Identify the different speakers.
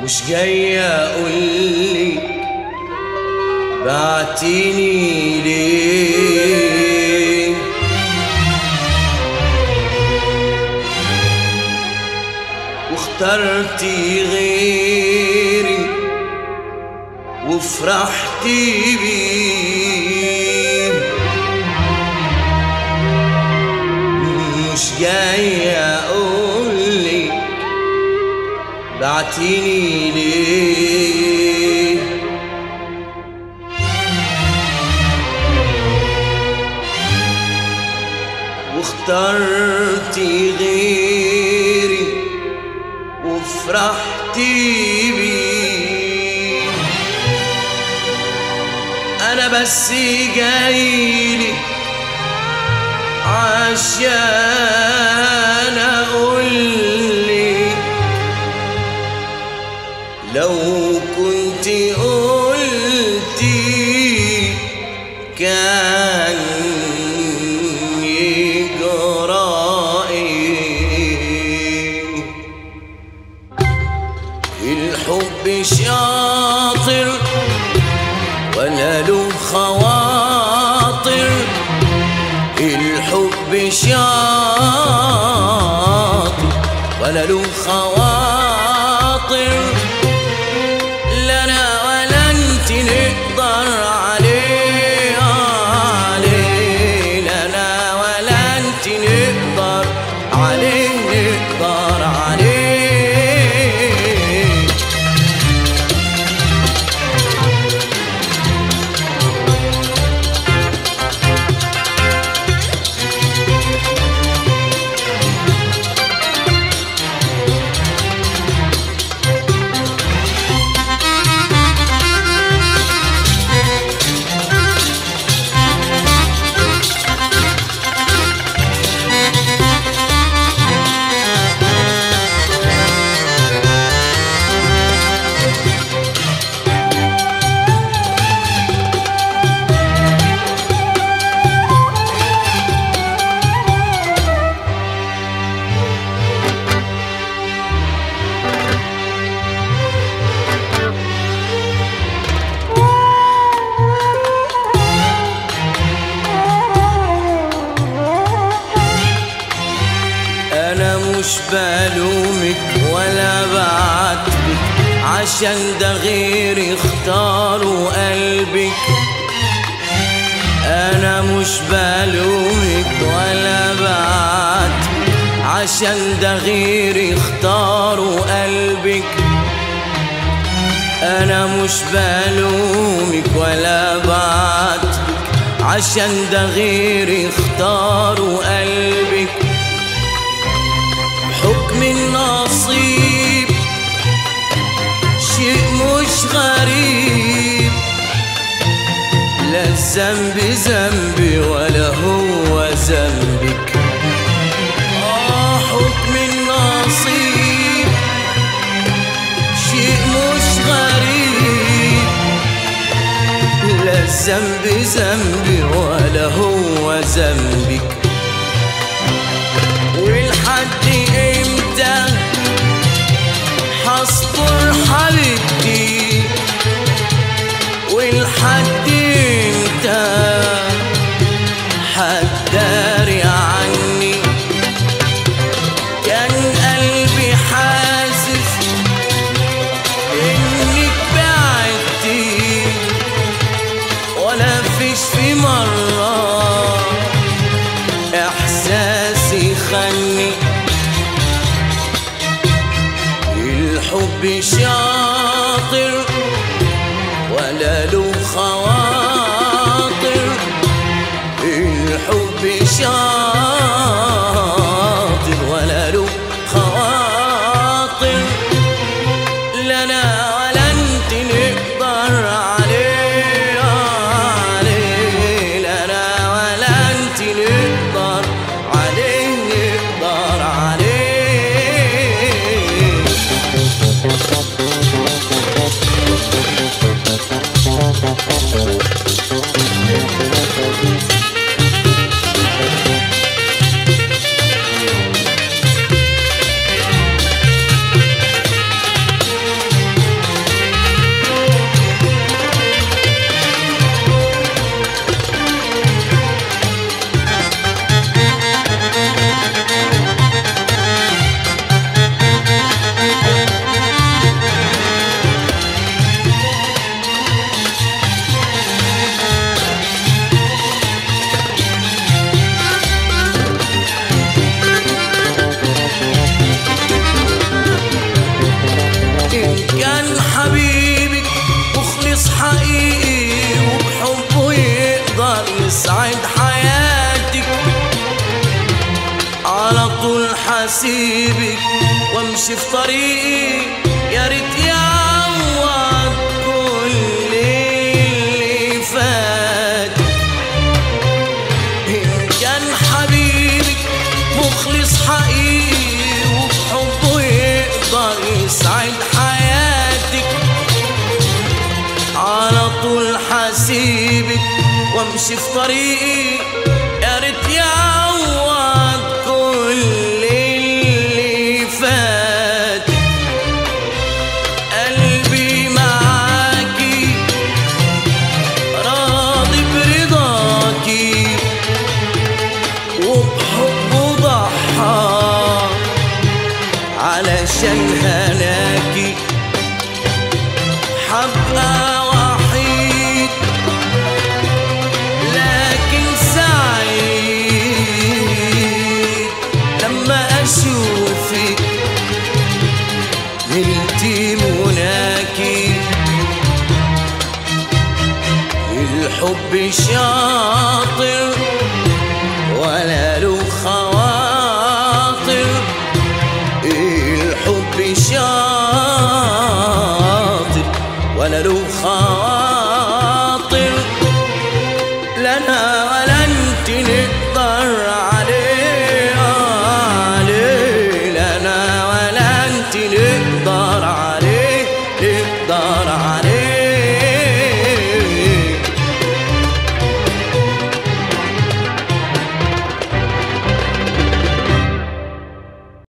Speaker 1: مش جاي اقولك بعتيني ليه واخترتي غيري وفرحتي بيه مش جاي اقولك بعتيني ليه واخترتي غيري وفرحتي بيه انا بس جايلي عشان اقولك لو كنت قلتي كان يجرى ايه الحب شاطر ولا له خواطر الحب شاطر ولا له خواطر لا انا ولا انت نقدر عليه عليه لا انا ولا انت نقدر عليه نقدر عليه انا مش بلومك ولا بعاتبك عشان ده غيري اختاروا قلبك انا مش بلومك ولا بعاتبك عشان ده غيري اختاروا قلبك انا مش بلومك ولا بعاتبك عشان ده غيري اختاروا قلبك حكم النصيب شيء مش غريب لا الذنب ذنبي ولا هو ذنبك آه حكم النصيب شيء مش غريب لا الذنب ذنبي ولا هو ذنبك ولحد امتى هصبر حبيبتي ولحد امتى هتداري عني كان قلبي حاسس انك بعدتي ولا فيش في مره احساسي خني الحب شاطر ولا له خواطر الحب شاطر ولا له خواطر لا انا ولا انت نقدر عليه عليه لا انا ولا انت نقدر عليه نقدر عليه حسيبك وامشي في طريقي يا ريت يعوض كل اللي فات إن كان حبيبك مخلص حقيقي وبحبه يقدر يسعد حياتك على طول حسيبك وامشي في طريقي يا ريت يعوض كل اللي فات قلبي معاكي راضي برضاكي وبحبه ضحى علشان هناكي حبقى وحيد لكن سعيد لما اشوفك نلتي مناكي الحب شاطر